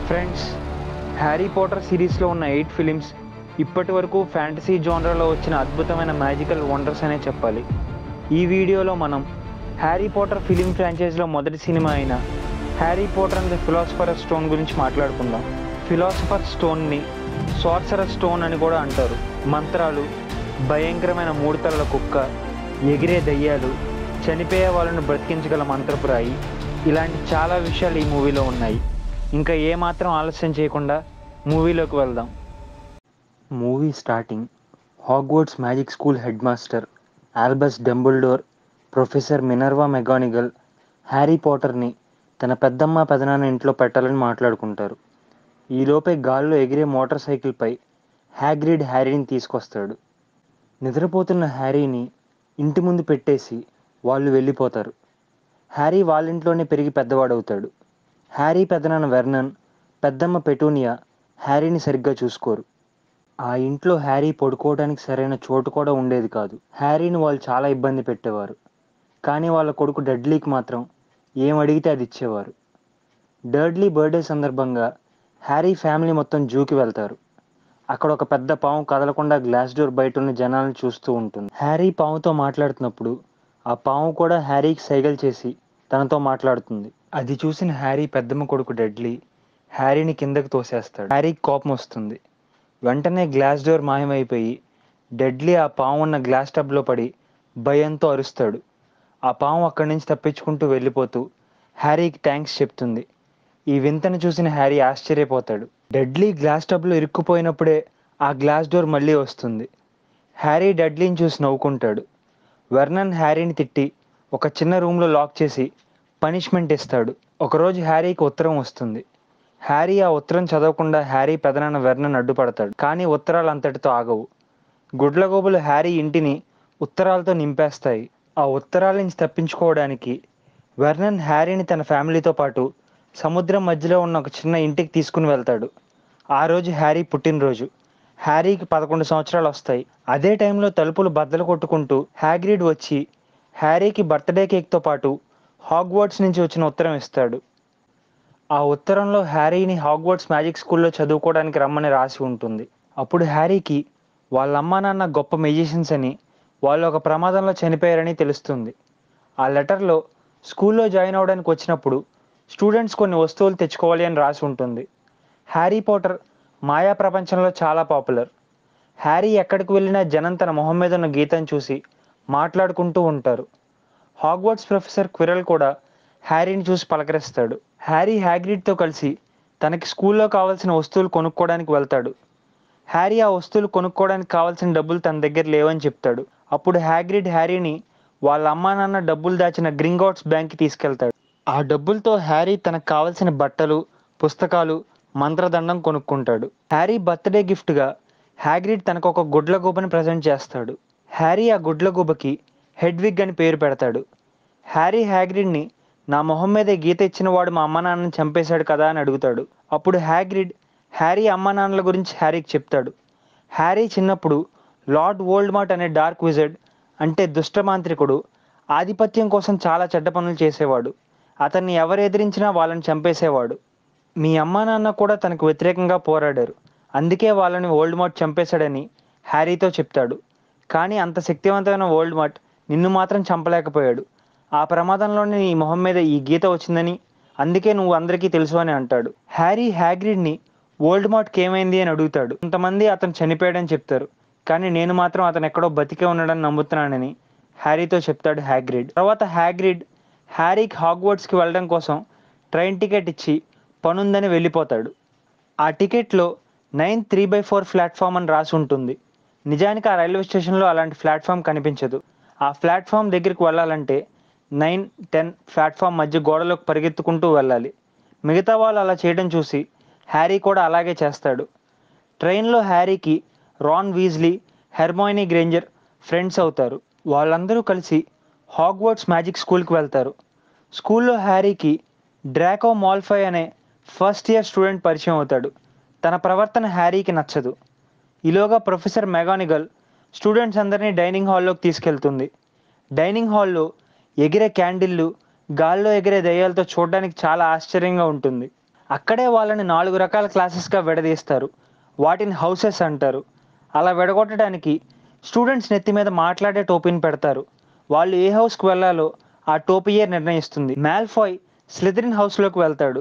friends Harry Potter సిరీస్లో ఉన్న eight films ఇప్పటి వరకు ఫ్యాంటసీ జోనర్లో వచ్చిన అద్భుతమైన మ్యాజికల్ వండర్స్ అనే చెప్పాలి ఈ వీడియోలో మనం హ్యారీ పోటర్ ఫిలిం ఫ్రాంచైజ్లో మొదటి సినిమా అయిన Harry Potter and the philosopher stone గురించి మాట్లాడుకుందాం ఫిలాసఫర్ స్టోన్ని సార్సరర్ స్టోన్ అని కూడా అంటారు మంత్రాలు భయంకరమైన మూడు తలల కుక్క ఎగిరే దయ్యాలు చనిపోయే వాళ్ళను బ్రతికించగల మంత్రపురాయి ఇలాంటి చాలా విషయాలు ఈ మూవీలో ఉన్నాయి ఇంకా ఏమాత్రం ఆలస్యం చేయకుండా మూవీలోకి వెళ్దాం movie starting Hogwarts magic school head master Albus Dumbledore professor Minerva McGonagall Harry పోటర్ని తన పెద్దమ్మ పెదనాన్న ఇంట్లో పెట్టాలని మాట్లాడుకుంటారు ఈలోపే గాల్లో ఎగిరే మోటార్ సైకిల్పై హ్యాగ్రిడ్ హ్యారీని తీసుకొస్తాడు నిద్రపోతున్న హ్యారీని ఇంటి ముందు పెట్టేసి వాళ్ళు వెళ్ళిపోతారు హ్యారీ వాళ్ళింట్లోనే పెరిగి పెద్దవాడవుతాడు హ్యారీ పెదనాన్న వెర్నన్ పెద్దమ్మ పెటూనియా హ్యారీని సరిగ్గా చూసుకోరు ఆ ఇంట్లో హ్యారీ పడుకోవడానికి సరైన చోటు కూడా ఉండేది కాదు హ్యారీని వాళ్ళు చాలా ఇబ్బంది పెట్టేవారు కానీ వాళ్ళ కొడుకు డడ్లీకి మాత్రం ఏం అడిగితే అది ఇచ్చేవారు డర్డ్లీ బర్త్డే సందర్భంగా హ్యారీ ఫ్యామిలీ మొత్తం జూకి వెళ్తారు అక్కడ ఒక పెద్ద పాము కదలకుండా గ్లాస్ డోర్ బయట ఉన్న జనాలను చూస్తూ ఉంటుంది హ్యారీ పాముతో మాట్లాడుతున్నప్పుడు ఆ పాము కూడా హ్యారీకి సైగలు చేసి తనతో మాట్లాడుతుంది అది చూసిన హ్యారీ పెద్దమ్మ కొడుకు డెడ్లీ హ్యారీని కిందకి తోసేస్తాడు హ్యారీకి కోపం వస్తుంది వెంటనే గ్లాస్ డోర్ మాయమైపోయి డెడ్లీ ఆ పాము ఉన్న గ్లాస్ టబ్లో పడి భయంతో అరుస్తాడు ఆ పాము అక్కడి నుంచి తప్పించుకుంటూ వెళ్ళిపోతూ హ్యారీకి థ్యాంక్స్ చెప్తుంది ఈ వింతను చూసిన హ్యారీ ఆశ్చర్యపోతాడు డెడ్లీ గ్లాస్ టబ్లో ఇరుక్కుపోయినప్పుడే ఆ గ్లాస్ డోర్ మళ్ళీ వస్తుంది హ్యారీ డెడ్లీని చూసి నవ్వుకుంటాడు వెర్నన్ హ్యారీని తిట్టి ఒక చిన్న రూమ్లో లాక్ చేసి పనిష్మెంట్ ఇస్తాడు ఒకరోజు హ్యారీకి ఉత్తరం వస్తుంది హ్యారీ ఆ ఉత్తరం చదవకుండా హ్యారీ పెదనాన్న వెర్నన్ అడ్డుపడతాడు కానీ ఉత్తరాలు అంతటితో ఆగవు గుడ్లగోబులు హ్యారీ ఇంటిని ఉత్తరాలతో నింపేస్తాయి ఆ ఉత్తరాల నుంచి తప్పించుకోవడానికి వెర్నన్ హ్యారీని తన ఫ్యామిలీతో పాటు సముద్రం మధ్యలో ఉన్న ఒక చిన్న ఇంటికి తీసుకుని వెళ్తాడు ఆ రోజు హ్యారీ పుట్టినరోజు హ్యారీకి పదకొండు సంవత్సరాలు వస్తాయి అదే టైంలో తలుపులు బద్దలు కొట్టుకుంటూ హ్యాగ్రిడ్ వచ్చి హ్యారీకి బర్త్డే కేక్తో పాటు హాగ్వర్డ్స్ నుంచి వచ్చిన ఉత్తరం ఇస్తాడు ఆ ఉత్తరంలో హ్యారీని హాగ్వర్డ్స్ మ్యాజిక్ స్కూల్లో చదువుకోవడానికి రమ్మని రాసి ఉంటుంది అప్పుడు హ్యారీకి వాళ్ళ అమ్మా నాన్న గొప్ప మెజిషియన్స్ అని వాళ్ళు ఒక ప్రమాదంలో చనిపోయారని తెలుస్తుంది ఆ లెటర్లో స్కూల్లో జాయిన్ అవ్వడానికి వచ్చినప్పుడు స్టూడెంట్స్ కొన్ని వస్తువులు తెచ్చుకోవాలి అని రాసి ఉంటుంది హ్యారీ పోటర్ మాయా ప్రపంచంలో చాలా పాపులర్ హ్యారీ ఎక్కడికి వెళ్ళినా జనం తన మొహం మీద ఉన్న గీతను చూసి మాట్లాడుకుంటూ ఉంటారు హాగ్వర్డ్స్ ప్రొఫెసర్ క్విరల్ కూడా హ్యారీని చూసి పలకరిస్తాడు హ్యారీ హ్యాగ్రిడ్తో కలిసి తనకి స్కూల్లో కావాల్సిన వస్తువులు కొనుక్కోవడానికి వెళ్తాడు హ్యారీ ఆ వస్తువులు కొనుక్కోవడానికి కావాల్సిన డబ్బులు తన దగ్గర లేవని చెప్తాడు అప్పుడు హ్యాగ్రిడ్ హ్యారీని వాళ్ళ అమ్మా నాన్న డబ్బులు దాచిన గ్రింగౌట్స్ బ్యాంక్కి తీసుకెళ్తాడు ఆ డబ్బులతో హ్యారీ తనకు కావలసిన బట్టలు పుస్తకాలు మంత్రదండం కొనుక్కుంటాడు హ్యారీ బర్త్డే గిఫ్ట్గా హ్యాగ్రిడ్ తనకు ఒక గుడ్ల గూబని ప్రజెంట్ చేస్తాడు హ్యారీ ఆ గుడ్ల గూబకి హెడ్విగ్ అని పేరు పెడతాడు హ్యారీ హ్యాగ్రిడ్ని నా మొహం మీద గీత ఇచ్చిన వాడు మా అమ్మ నాన్నని చంపేశాడు కదా అని అడుగుతాడు అప్పుడు హ్యాగ్రిడ్ హ్యారీ అమ్మ నాన్నల గురించి హ్యారీకి చెప్తాడు హ్యారీ చిన్నప్పుడు లార్డ్ వోల్డ్మార్ట్ అనే డార్క్ విజర్డ్ అంటే దుష్టమాంత్రికుడు ఆధిపత్యం కోసం చాలా చెడ్డ పనులు చేసేవాడు అతన్ని ఎవరు ఎదిరించినా వాళ్ళని చంపేసేవాడు మీ అమ్మా నాన్న కూడా తనకు వ్యతిరేకంగా పోరాడారు అందుకే వాళ్ళని వోల్డ్మార్ట్ చంపేశాడని హ్యారీతో చెప్తాడు కానీ అంత శక్తివంతమైన వోల్డ్మార్ట్ నిన్ను మాత్రం చంపలేకపోయాడు ఆ ప్రమాదంలోనే నీ మొహం మీద ఈ గీత వచ్చిందని అందుకే నువ్వు అందరికీ తెలుసు అని అంటాడు హ్యారీ హ్యాగ్రిడ్ని వోల్డ్మార్ట్కి ఏమైంది అని అడుగుతాడు కొంతమంది అతను చనిపోయాడని చెప్తారు కానీ నేను మాత్రం అతను ఎక్కడో బతికే ఉన్నాడని నమ్ముతున్నానని హ్యారీతో చెప్తాడు హ్యాగ్రిడ్ తర్వాత హ్యాగ్రిడ్ హ్యారీకి హాగ్వర్డ్స్కి వెళ్ళడం కోసం ట్రైన్ టికెట్ ఇచ్చి పనుందని వెళ్ళిపోతాడు ఆ టికెట్లో nine three by four platform అని రాసి ఉంటుంది నిజానికి ఆ రైల్వే స్టేషన్లో అలాంటి ప్లాట్ఫామ్ కనిపించదు ఆ ప్లాట్ఫామ్ దగ్గరికి వెళ్ళాలంటే నైన్ టెన్ ప్లాట్ఫామ్ మధ్య గోడలోకి పరిగెత్తుకుంటూ వెళ్ళాలి మిగతా వాళ్ళు అలా చేయడం చూసి హ్యారీ కూడా అలాగే చేస్తాడు ట్రైన్లో హ్యారీకి రాన్ వీజ్లీ హెర్మాయినీ గ్రేంజర్ ఫ్రెండ్స్ అవుతారు వాళ్ళందరూ కలిసి హాగ్వర్డ్స్ మ్యాజిక్ స్కూల్కి వెళ్తారు స్కూల్లో హ్యారీకి డ్రాకో మాల్ఫై అనే ఫస్ట్ ఇయర్ స్టూడెంట్ పరిచయం అవుతాడు తన ప్రవర్తన హ్యారీకి నచ్చదు ఈలోగా ప్రొఫెసర్ మెగానిగల్ స్టూడెంట్స్ అందరినీ డైనింగ్ హాల్లోకి తీసుకెళ్తుంది డైనింగ్ హాల్లో ఎగిరే క్యాండిల్లు గాల్లో ఎగిరే దయ్యాలతో చూడడానికి చాలా ఆశ్చర్యంగా ఉంటుంది అక్కడే వాళ్ళని నాలుగు రకాల క్లాసెస్గా విడదీస్తారు వాటిని హౌసెస్ అంటారు అలా విడగొట్టడానికి స్టూడెంట్స్ నెత్తి మీద మాట్లాడే టోపీని పెడతారు వాళ్ళు ఏ హౌస్కి వెళ్ళాలో ఆ టోపీయే నిర్ణయిస్తుంది మ్యాల్ఫాయ్ స్లిథరిన్ హౌస్లోకి వెళ్తాడు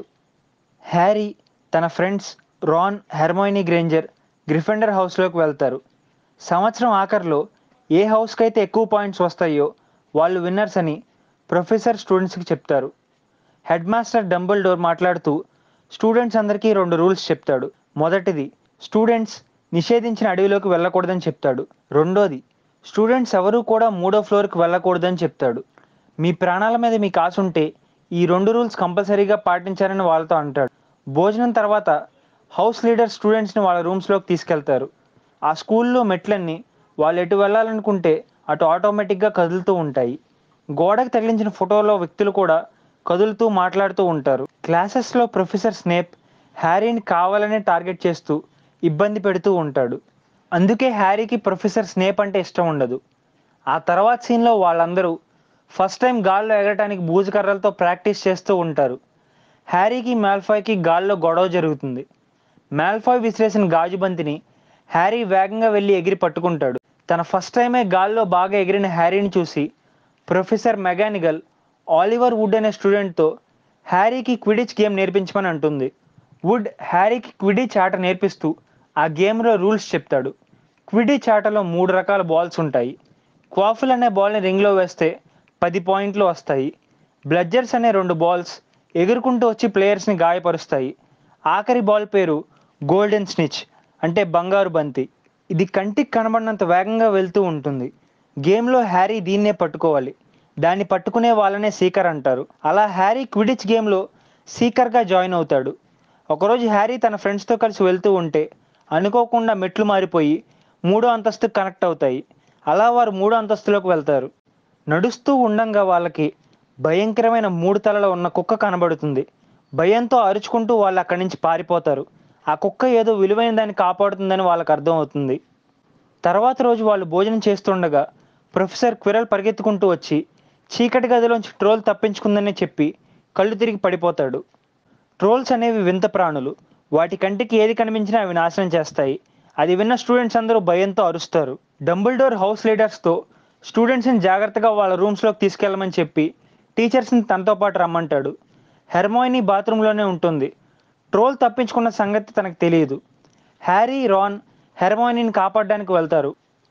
హ్యారీ తన ఫ్రెండ్స్ రాన్ హెర్మోయినీ గ్రేంజర్ గ్రిఫెండర్ హౌస్లోకి వెళ్తారు సంవత్సరం ఆఖరిలో ఏ హౌస్కి అయితే ఎక్కువ పాయింట్స్ వస్తాయో వాళ్ళు విన్నర్స్ అని ప్రొఫెసర్ స్టూడెంట్స్కి చెప్తారు హెడ్ మాస్టర్ డంబుల్ డోర్ మాట్లాడుతూ స్టూడెంట్స్ అందరికీ రెండు రూల్స్ చెప్తాడు మొదటిది స్టూడెంట్స్ నిషేధించిన అడవిలోకి వెళ్ళకూడదని చెప్తాడు రెండోది స్టూడెంట్స్ ఎవరూ కూడా మూడో ఫ్లోర్కి వెళ్ళకూడదని చెప్తాడు మీ ప్రాణాల మీద మీకు ఆశ ఉంటే ఈ రెండు రూల్స్ కంపల్సరీగా పాటించాలని వాళ్ళతో అంటాడు భోజనం తర్వాత హౌస్ లీడర్ స్టూడెంట్స్ని వాళ్ళ రూమ్స్లోకి తీసుకెళ్తారు ఆ స్కూల్లో మెట్లన్నీ వాళ్ళు ఎటు వెళ్ళాలనుకుంటే అటు ఆటోమేటిక్గా కదులుతూ ఉంటాయి గోడకు తగిలించిన ఫోటోలో వ్యక్తులు కూడా కదులుతూ మాట్లాడుతూ ఉంటారు క్లాసెస్లో ప్రొఫెసర్ స్నేప్ హ్యారీని కావాలనే టార్గెట్ చేస్తూ ఇబ్బంది పెడుతూ ఉంటాడు అందుకే హ్యారీకి ప్రొఫెసర్ స్నేప్ అంటే ఇష్టం ఉండదు ఆ తర్వాత సీన్లో వాళ్ళందరూ ఫస్ట్ టైం గాల్లో ఎగరటానికి బూజు కర్రలతో ప్రాక్టీస్ చేస్తూ ఉంటారు హ్యారీకి మ్యాల్ఫాయ్కి గాల్లో గొడవ జరుగుతుంది మ్యాల్ఫాయ్ విసిరేసిన గాజు బంతిని హ్యారీ వేగంగా వెళ్ళి ఎగిరి పట్టుకుంటాడు తన ఫస్ట్ టైమే గాల్లో బాగా ఎగిరిన హ్యారీని చూసి ప్రొఫెసర్ మెగానిగల్ ఆలివర్ వుడ్ అనే స్టూడెంట్తో హ్యారీకి క్విడిచ్ గేమ్ నేర్పించమని అంటుంది వుడ్ హ్యారీకి క్విడిచ్ ఆట నేర్పిస్తూ ఆ గేమ్లో రూల్స్ చెప్తాడు క్విడిచ్ ఆటలో మూడు రకాల బాల్స్ ఉంటాయి క్వాఫుల్ అనే బాల్ని రింగ్లో వేస్తే పది పాయింట్లు వస్తాయి బ్లడ్జర్స్ అనే రెండు బాల్స్ ఎగురుకుంటూ వచ్చి ప్లేయర్స్ని గాయపరుస్తాయి ఆఖరి బాల్ పేరు గోల్డెన్ స్నిచ్ అంటే బంగారు బంతి ఇది కంటికి కనబడినంత వేగంగా వెళ్తూ ఉంటుంది గేమ్లో హ్యారీ దీన్నే పట్టుకోవాలి దాన్ని పట్టుకునే వాళ్ళనే సీకర్ అంటారు అలా హ్యారీ క్విడిచ్ గేమ్లో సీకర్గా జాయిన్ అవుతాడు ఒకరోజు హ్యారీ తన ఫ్రెండ్స్తో కలిసి వెళ్తూ ఉంటే అనుకోకుండా మెట్లు మారిపోయి మూడో అంతస్తు కనెక్ట్ అవుతాయి అలా వారు మూడో అంతస్తులోకి వెళ్తారు నడుస్తూ ఉండంగా వాళ్ళకి భయంకరమైన మూడు తలల ఉన్న కుక్క కనబడుతుంది భయంతో అరుచుకుంటూ వాళ్ళు అక్కడి నుంచి పారిపోతారు ఆ కుక్క ఏదో విలువైన దాన్ని కాపాడుతుందని వాళ్ళకి అర్థమవుతుంది తర్వాత రోజు వాళ్ళు భోజనం చేస్తుండగా ప్రొఫెసర్ క్విరల్ పరిగెత్తుకుంటూ వచ్చి చీకటి గదిలోంచి ట్రోల్ తప్పించుకుందని చెప్పి కళ్ళు తిరిగి పడిపోతాడు ట్రోల్స్ అనేవి వింత ప్రాణులు వాటి కంటికి ఏది కనిపించినా అవి నాశనం చేస్తాయి అది విన్న స్టూడెంట్స్ అందరూ భయంతో అరుస్తారు డంబుల్డోర్ హౌస్ లీడర్స్తో స్టూడెంట్స్ని జాగ్రత్తగా వాళ్ళ రూమ్స్లోకి తీసుకెళ్ళమని చెప్పి టీచర్స్ని తనతో పాటు రమ్మంటాడు హెర్మోయిని బాత్రూంలోనే ఉంటుంది ట్రోల్ తప్పించుకున్న సంగతి తనకు తెలియదు హ్యారీ రాన్ హెర్మోయినీని కాపాడడానికి వెళ్తారు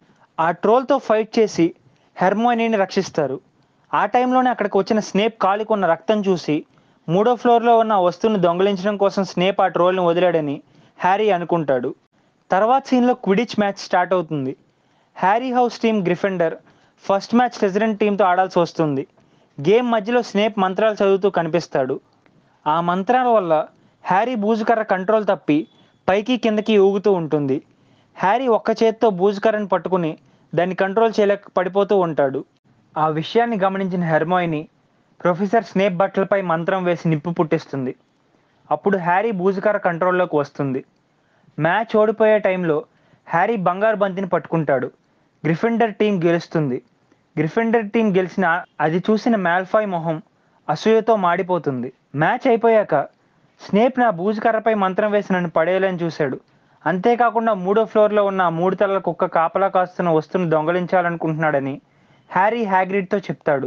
ఆ ట్రోల్తో ఫైట్ చేసి హెర్మోయినీని రక్షిస్తారు ఆ టైంలోనే అక్కడికి వచ్చిన స్నేప్ కాలికున్న రక్తం చూసి మూడో ఫ్లోర్లో ఉన్న ఆ వస్తువుని దొంగలించడం కోసం స్నేప్ ఆ ట్రోల్ని వదిలాడని హ్యారీ అనుకుంటాడు తర్వాత సీన్లో క్విడిచ్ మ్యాచ్ స్టార్ట్ అవుతుంది Harry house team Gryffindor first match resident టీంతో ఆడాల్సి వస్తుంది గేమ్ మధ్యలో స్నేప్ మంత్రాలు చదువుతూ కనిపిస్తాడు ఆ మంత్రాల వల్ల హ్యారీ బూజుకర్ర కంట్రోల్ తప్పి పైకి కిందకి ఊగుతూ ఉంటుంది హ్యారీ ఒక్క చేత్తో బూజుకర్రని పట్టుకుని దాన్ని కంట్రోల్ చేయలేక పడిపోతూ ఉంటాడు ఆ విషయాన్ని గమనించిన హెర్మోయిని ప్రొఫెసర్ స్నేప్ బట్టలపై మంత్రం వేసి నిప్పు పుట్టిస్తుంది అప్పుడు హ్యారీ బూజుకర్ర కంట్రోల్లోకి వస్తుంది మ్యాచ్ ఓడిపోయే టైంలో హ్యారీ బంగారు బంతిని పట్టుకుంటాడు గ్రిఫెండర్ టీం గెలుస్తుంది గ్రిఫెండర్ టీం గెలిచిన అది చూసిన మ్యాల్ఫాయ్ మొహం అసూయతో మాడిపోతుంది మ్యాచ్ అయిపోయాక స్నేప్ నా బూజుకర్రపై మంత్రం వేసి నన్ను పడేయాలని చూశాడు అంతేకాకుండా మూడో ఫ్లోర్లో ఉన్న ఆ మూడు తలల కుక్క కాపలా కాస్తున్న వస్తువును దొంగలించాలనుకుంటున్నాడని హ్యారీ హ్యాగ్రిడ్తో చెప్తాడు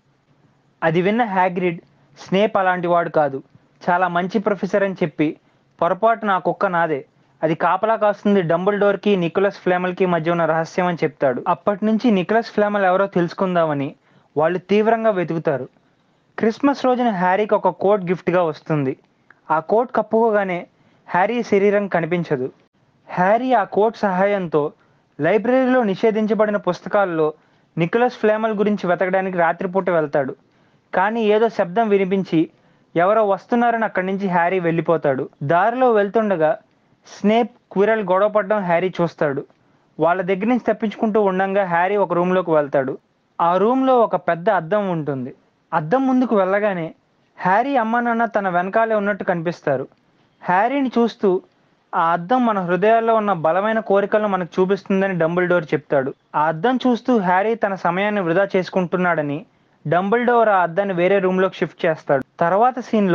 అది విన్న హ్యాగ్రిడ్ స్నేప్ అలాంటి వాడు కాదు చాలా మంచి ప్రొఫెసర్ అని చెప్పి పొరపాటు నా కుక్క నాదే అది కాపలా కాస్తుంది డంబుల్ డోర్కి నికోలస్ ఫ్లేమల్కి మధ్య ఉన్న రహస్యం అని చెప్తాడు అప్పటి నుంచి నికోలస్ ఫ్లేమల్ ఎవరో తెలుసుకుందామని వాళ్ళు తీవ్రంగా వెతుకుతారు క్రిస్మస్ రోజున హ్యారీకి ఒక కోట్ గిఫ్ట్గా వస్తుంది ఆ కోట్ కప్పుకోగానే హ్యారీ శరీరం కనిపించదు హ్యారీ ఆ కోట్ సహాయంతో లైబ్రరీలో నిషేధించబడిన పుస్తకాల్లో నికోలస్ ఫ్లేమల్ గురించి వెతకడానికి రాత్రిపూట వెళ్తాడు కానీ ఏదో శబ్దం వినిపించి ఎవరో వస్తున్నారని అక్కడి నుంచి హ్యారీ వెళ్ళిపోతాడు దారిలో వెళ్తుండగా స్నేప్ క్విరల్ గొడవ పడడం హ్యారీ చూస్తాడు వాళ్ళ దగ్గర నుంచి తప్పించుకుంటూ ఉండంగా హ్యారీ ఒక రూమ్లోకి వెళ్తాడు ఆ రూమ్లో ఒక పెద్ద అద్దం ఉంటుంది అద్దం ముందుకు వెళ్ళగానే హ్యారీ అమ్మ నాన్న తన వెనకాలే ఉన్నట్టు కనిపిస్తారు హ్యారీని చూస్తూ ఆ అద్దం మన హృదయాల్లో ఉన్న బలమైన కోరికలను మనకు చూపిస్తుందని డంబుల్ డోర్ చెప్తాడు ఆ అద్దం చూస్తూ హ్యారీ తన సమయాన్ని వృధా చేసుకుంటున్నాడని డంబుల్ డోర్ ఆ అద్దాన్ని వేరే రూమ్లోకి షిఫ్ట్ చేస్తాడు తర్వాత సీన్లో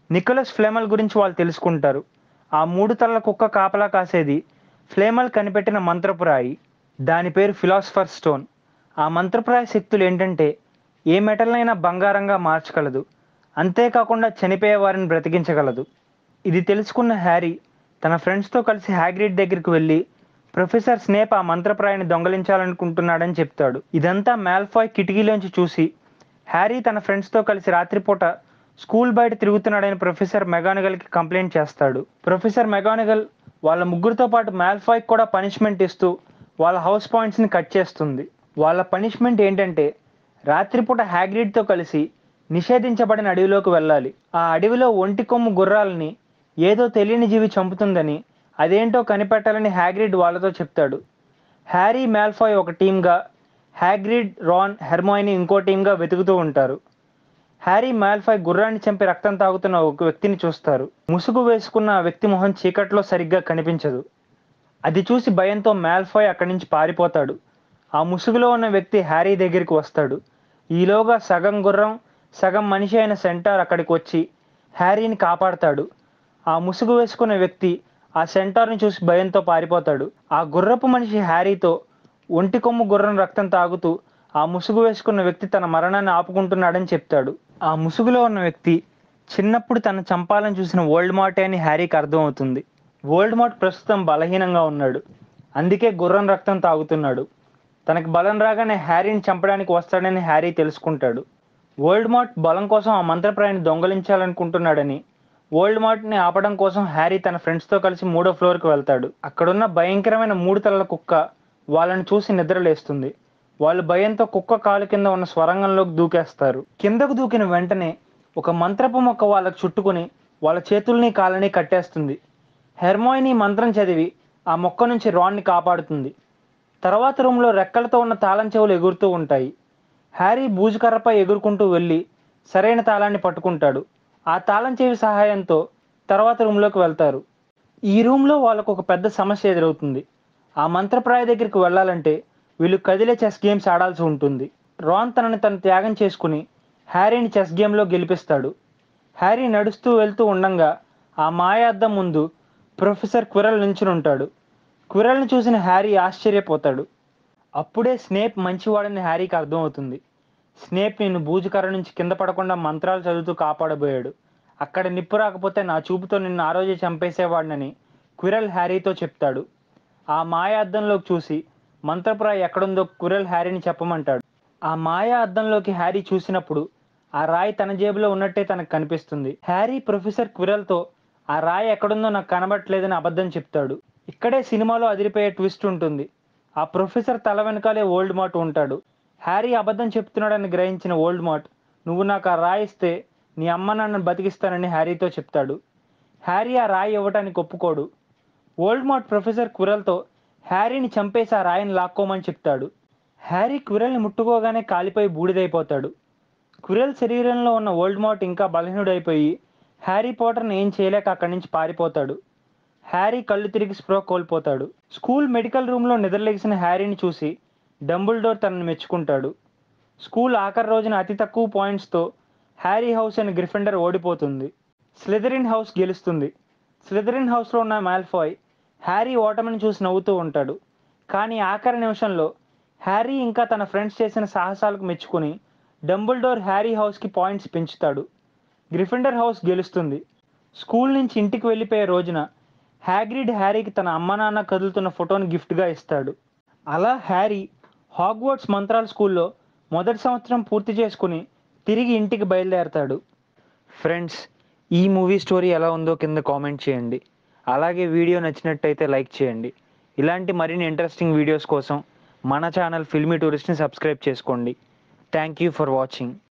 నికోలస్ ఫ్లేమల్ గురించి వాళ్ళు తెలుసుకుంటారు ఆ మూడు తలల కుక్క కాపలా కాసేది ఫ్లేమల్ కనిపెట్టిన మంత్రపురాయి దాని పేరు ఫిలాసఫర్ స్టోన్ ఆ మంత్రప్రాయ శక్తులు ఏంటంటే ఏ మెటల్నైనా బంగారంగా మార్చగలదు అంతేకాకుండా చనిపోయే వారిని బ్రతికించగలదు ఇది తెలుసుకున్న హ్యారీ తన ఫ్రెండ్స్తో కలిసి హ్యాగ్రిడ్ దగ్గరికి వెళ్ళి ప్రొఫెసర్ స్నేప్ ఆ మంత్రప్రాయాన్ని దొంగలించాలనుకుంటున్నాడని చెప్తాడు ఇదంతా మ్యాల్ఫాయ్ కిటికీలోంచి చూసి హ్యారీ తన ఫ్రెండ్స్తో కలిసి రాత్రిపూట స్కూల్ బయట తిరుగుతున్నాడని ప్రొఫెసర్ మెగానిగల్కి కంప్లైంట్ చేస్తాడు ప్రొఫెసర్ మెగానిగల్ వాళ్ళ ముగ్గురితో పాటు మ్యాల్ఫాయ్కి కూడా పనిష్మెంట్ ఇస్తూ వాళ్ళ హౌస్ పాయింట్స్ని కట్ చేస్తుంది వాళ్ళ పనిష్మెంట్ ఏంటంటే రాత్రిపూట హ్యాగ్రిడ్తో కలిసి నిషేధించబడిన అడవిలోకి వెళ్ళాలి ఆ అడవిలో ఒంటి కొమ్ము గుర్రాలని ఏదో తెలియని జీవి చంపుతుందని అదేంటో కనిపెట్టాలని హ్యాగ్రిడ్ వాళ్ళతో చెప్తాడు హ్యారీ మ్యాల్ఫాయ్ ఒక టీమ్గా హ్యాగ్రిడ్ రాన్ హెర్మాయిని ఇంకో టీమ్గా వెతుకుతూ ఉంటారు హ్యారీ మ్యాల్ఫాయ్ గుర్రాన్ని చంపి రక్తం తాగుతున్న ఒక వ్యక్తిని చూస్తారు ముసుగు వేసుకున్న ఆ వ్యక్తి మొహం చీకట్లో సరిగ్గా కనిపించదు అది చూసి భయంతో మ్యాల్ఫాయ్ అక్కడి నుంచి పారిపోతాడు ఆ ముసుగులో ఉన్న వ్యక్తి హ్యారీ దగ్గరికి వస్తాడు ఈలోగా సగం గుర్రం సగం మనిషి అయిన సెంటార్ అక్కడికి వచ్చి హ్యారీని కాపాడతాడు ఆ ముసుగు వేసుకున్న వ్యక్తి ఆ సెంటార్ని చూసి భయంతో పారిపోతాడు ఆ గుర్రపు మనిషి హ్యారీతో ఒంటి కొమ్ము గుర్రం రక్తం తాగుతూ ఆ ముసుగు వేసుకున్న వ్యక్తి తన మరణాన్ని ఆపుకుంటున్నాడని చెప్తాడు ఆ ముసుగులో ఉన్న వ్యక్తి చిన్నప్పుడు తన చంపాలని చూసిన ఓల్డ్ మార్టే అని హ్యారీకి అర్థమవుతుంది ఓల్డ్ మార్ట్ ప్రస్తుతం బలహీనంగా ఉన్నాడు అందుకే గుర్రం రక్తం తాగుతున్నాడు తనకి బలం రాగానే హ్యారీని చంపడానికి వస్తాడని హ్యారీ తెలుసుకుంటాడు ఓల్డ్ మార్ట్ బలం కోసం ఆ మంత్రప్రాయాన్ని దొంగలించాలనుకుంటున్నాడని ఓల్డ్ మార్ట్ని ఆపడం కోసం హ్యారీ తన ఫ్రెండ్స్తో కలిసి మూడో ఫ్లోర్కి వెళ్తాడు అక్కడున్న భయంకరమైన మూడు తలల కుక్క వాళ్ళని చూసి నిద్రలేస్తుంది వాళ్ళు భయంతో కుక్క కాలు కింద ఉన్న స్వరంగంలోకి దూకేస్తారు కిందకు దూకిన వెంటనే ఒక మంత్రపు మొక్క వాళ్ళకు చుట్టుకుని వాళ్ళ చేతుల్ని కాళ్ళని కట్టేస్తుంది హెర్మోయిని మంత్రం చదివి ఆ మొక్క నుంచి రాన్ని కాపాడుతుంది తర్వాత రూమ్లో రెక్కలతో ఉన్న తాళం చెవులు ఎగురుతూ ఉంటాయి హ్యారీ బూజుకర్రపై ఎగురుకుంటూ వెళ్ళి సరైన తాళాన్ని పట్టుకుంటాడు ఆ తాళం చెవి సహాయంతో తర్వాత రూమ్లోకి వెళ్తారు ఈ రూమ్లో వాళ్ళకు ఒక పెద్ద సమస్య ఎదురవుతుంది ఆ మంత్రప్రాయ దగ్గరికి వెళ్ళాలంటే వీళ్ళు కదిలే చెస్ గేమ్స్ ఆడాల్సి ఉంటుంది రాన్ తనని తను త్యాగం చేసుకుని హ్యారీని చెస్ గేమ్లో గెలిపిస్తాడు హ్యారీ నడుస్తూ వెళ్తూ ఉండంగా ఆ మాయా అద్దం ముందు ప్రొఫెసర్ క్విరల్ నించుని ఉంటాడు క్విరల్ని చూసిన హ్యారీ ఆశ్చర్యపోతాడు అప్పుడే స్నేప్ మంచివాడని హ్యారీకి అర్థమవుతుంది స్నేప్ నిన్ను బూజుకర్ర నుంచి కింద పడకుండా మంత్రాలు చదువుతూ కాపాడబోయాడు అక్కడ నిప్పు రాకపోతే నా చూపుతో నిన్ను ఆ రోజే చంపేసేవాడినని క్విరల్ హ్యారీతో చెప్తాడు ఆ మాయా అద్దంలోకి చూసి మంత్రప్రాయ ఎక్కడుందో క్విరల్ హ్యారీని చెప్పమంటాడు ఆ మాయా అద్దంలోకి హ్యారీ చూసినప్పుడు ఆ రాయి తన జేబులో ఉన్నట్టే తనకు కనిపిస్తుంది హ్యారీ ప్రొఫెసర్ క్విరల్తో ఆ రాయి ఎక్కడుందో నాకు కనబట్టలేదని అబద్ధం చెప్తాడు ఇక్కడే సినిమాలో అదిరిపోయే ట్విస్ట్ ఉంటుంది ఆ ప్రొఫెసర్ తల వెనకాలే ఓల్డ్ మార్ట్ ఉంటాడు హ్యారీ అబద్ధం చెప్తున్నాడని గ్రహించిన ఓల్డ్ మార్ట్ నువ్వు నాకు ఆ రాయి ఇస్తే నీ అమ్మ నన్ను బతికిస్తానని హ్యారీతో చెప్తాడు హ్యారీ ఆ రాయి ఇవ్వటానికి ఒప్పుకోడు ఓల్డ్ మార్ట్ ప్రొఫెసర్ క్విరల్తో హ్యారీని చంపేసి ఆ రాయిని లాక్కోమని చెప్తాడు హ్యారీ క్విరల్ని ముట్టుకోగానే కాలిపోయి బూడిదైపోతాడు క్విరల్ శరీరంలో ఉన్న ఓల్డ్ మార్ట్ ఇంకా బలహీనుడైపోయి హ్యారీ పోటర్ని ఏం చేయలేక అక్కడి నుంచి పారిపోతాడు హ్యారీ కళ్ళు తిరిగి స్ప్రో కోల్పోతాడు స్కూల్ మెడికల్ రూమ్లో నిద్రలేసిన హ్యారీని చూసి డంబుల్డోర్ తనని మెచ్చుకుంటాడు స్కూల్ ఆఖరి రోజున అతి తక్కువ పాయింట్స్తో హ్యారీ హౌస్ అని గ్రిఫెండర్ ఓడిపోతుంది స్లిథరిన్ హౌస్ గెలుస్తుంది స్లిథరిన్ హౌస్లో ఉన్న మాల్ఫాయ్ హ్యారీ ఓటమిని చూసి నవ్వుతూ ఉంటాడు కానీ ఆఖరి నిమిషంలో హ్యారీ ఇంకా తన ఫ్రెండ్స్ చేసిన సాహసాలకు మెచ్చుకుని డంబుల్డోర్ హ్యారీ హౌస్కి పాయింట్స్ పెంచుతాడు గ్రిఫెండర్ హౌస్ గెలుస్తుంది స్కూల్ నుంచి ఇంటికి వెళ్ళిపోయే రోజున హ్యాగ్రిడ్ హ్యారీకి తన అమ్మ నాన్న కదులుతున్న ఫోటోని గిఫ్ట్గా ఇస్తాడు అలా హ్యారీ హాగ్వర్డ్స్ మంత్రాల స్కూల్లో మొదటి సంవత్సరం పూర్తి చేసుకుని తిరిగి ఇంటికి బయలుదేరతాడు ఫ్రెండ్స్ ఈ మూవీ స్టోరీ ఎలా ఉందో కింద కామెంట్ చేయండి అలాగే వీడియో నచ్చినట్టయితే లైక్ చేయండి ఇలాంటి మరిన్ని ఇంట్రెస్టింగ్ వీడియోస్ కోసం మన ఛానల్ ఫిల్మీ టూరిస్ట్ని సబ్స్క్రైబ్ చేసుకోండి థ్యాంక్ యూ ఫర్ వాచింగ్